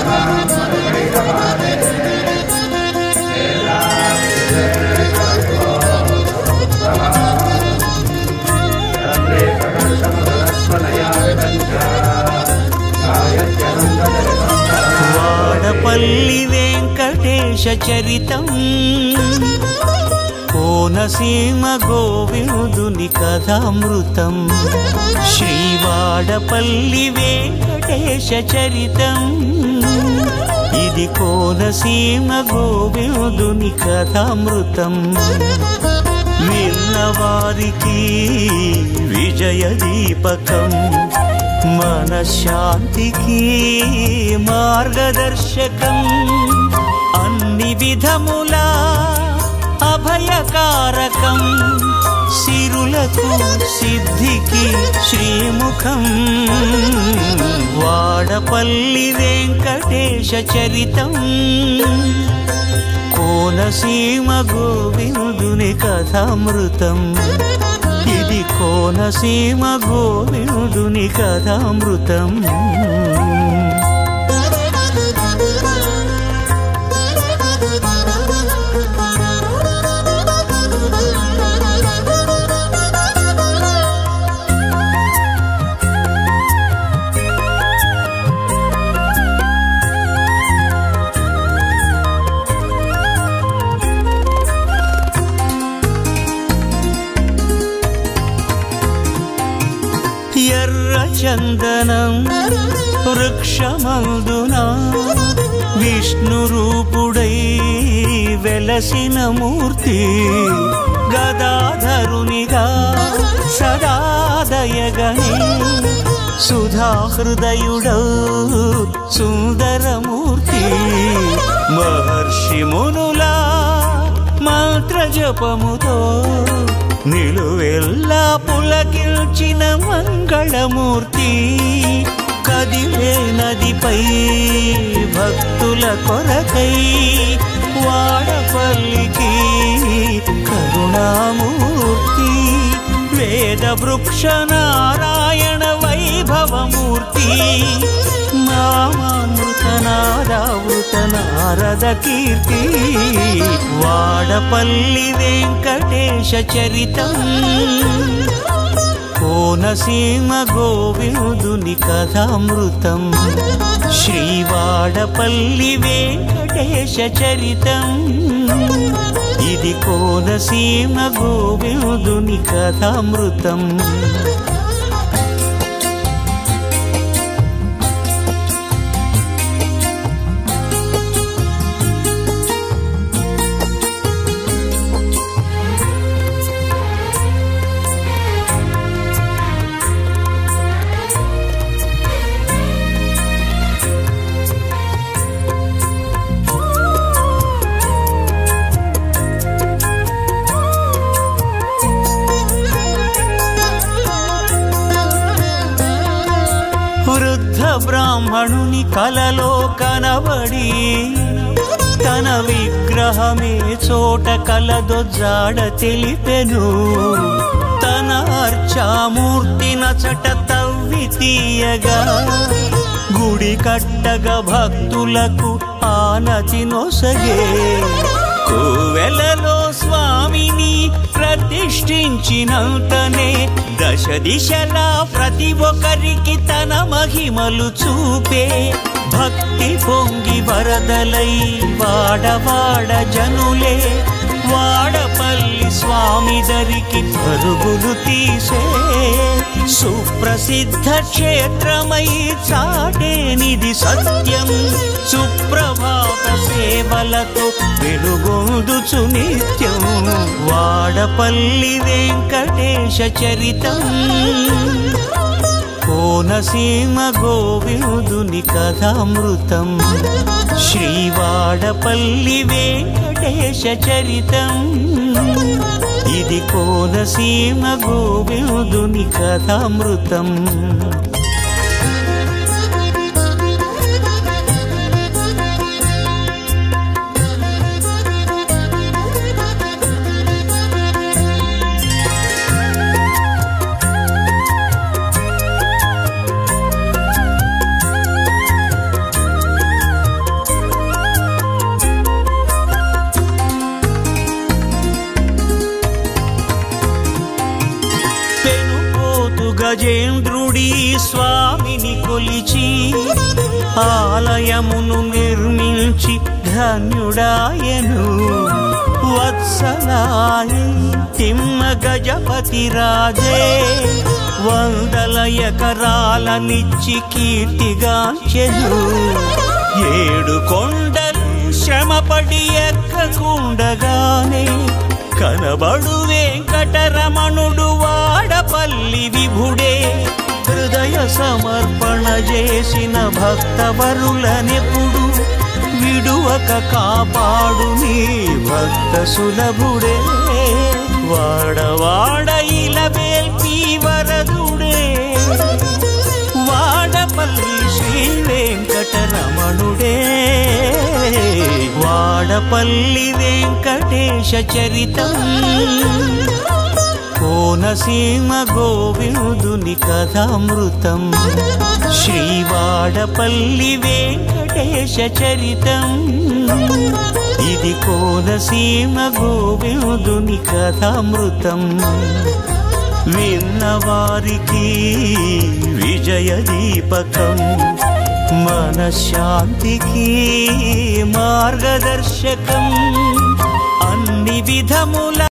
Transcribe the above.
వాడపల్లి వెంకటేశ చరితం కోనసీమ గోవిందుని కథామృతం శ్రీవాడపల్లి వెంకటేశ చరితం ఇది కోనసీమ గోవిందుని కథామృతం విన్నవారికి విజయ దీపకం మనశ్శాంతికి మార్గదర్శకం అన్ని విధములా అభయకారకం సిరులకు సిద్ధికి శ్రీముఖం వాడపల్లి వెంకటేశ చరితం కోనసీమ గోవిందుని కథామృతం ఇది కోనసీమ గోవిందుని కథామృతం ఎర్ర చందనం వృక్షమందున విష్ణు రూపుడై వెలసిన మూర్తి గదాధరునిగా సదాదయగని సుధాహృదయుడౌ సుందరమూర్తి మహర్షి మునులా మంత్ర జపముతో నిలువెల్లా పులకిల్చిన మంగళమూర్తి కదిలే నదిపై భక్తుల కొరకై వాడపల్లికి కరుణామూర్తి వేద వృక్ష నారాయణ వైభవమూర్తి నామామృత నారావృత నారద కీర్తి వాడపల్లి వెంకటేశ చరితం కోనసీమ గోవిందుని కథామృతం శ్రీవాడపల్లి వెంకటేశ చరితం ఇది కోనసీమ గోవిందుని కథామృతం వృద్ధ బ్రాహ్మణుని కలలో కనబడి తన విగ్రహమే చోట కలదొజ్జాడ తెలిపెను తన అర్చామూర్తి నచట తవ్వి తీయగా గుడి కట్టగా భక్తులకు ఆనతి నొసగే కోవెలలో స్వామిని ప్రతిష్ఠించినంతనే దశ దిశలా ప్రతి ఒక్కరికి తన మహిమలు చూపే భక్తి పొంగి వరదలై వాడవాడ జనులే వాడపల్లి స్వామి దరికి పరుగులు తీసే సుప్రసిద్ధ క్షేత్రమై చాటేనిది సత్యం సుప్రభాత సేవలతో వెలుగొందుచు నిత్యం వాడపల్లి వెంకటేశ చరితం కోనసీమ గోవిందుని కథామృతం శ్రీవాడపల్లి వెంకటేశ చరితం ఇది కోనసీమ గోవిందుని కథామృతం గజేంద్రుడి స్వామిని కొలిచి ఆలయమును నిర్మించి ధన్యుడాయను వత్సలాయి తిమ్మ గజపతి రాజే వందల ఎకరాలనిచ్చి కీర్తిగాంచెను ఏడు కొండలు శ్రమపడి ఎక్కకుండగానే కనబడు వెంకటరమణుడు వాడపల్లి విభుడే హృదయ సమర్పణ చేసిన భక్తవరులనెప్పుడు విడువక కాపాడు నీ భక్త సులభుడే వాడవాడ ఇలవేల్పి వరదుడే వాడపల్లి శ్రీ వెంకటరమణుడే వాడపల్లి వెంకటేశ చరితం కోనసీమ గోవిందుని కథామృతం శ్రీవాడపల్లి వెంకటేశ చరితం ఇది కోనసీమ గోవిందుని కథామృతం విన్నవారికి విజయ దీపకం మనశ్శాంతికి మార్గదర్శకం అన్ని విధముల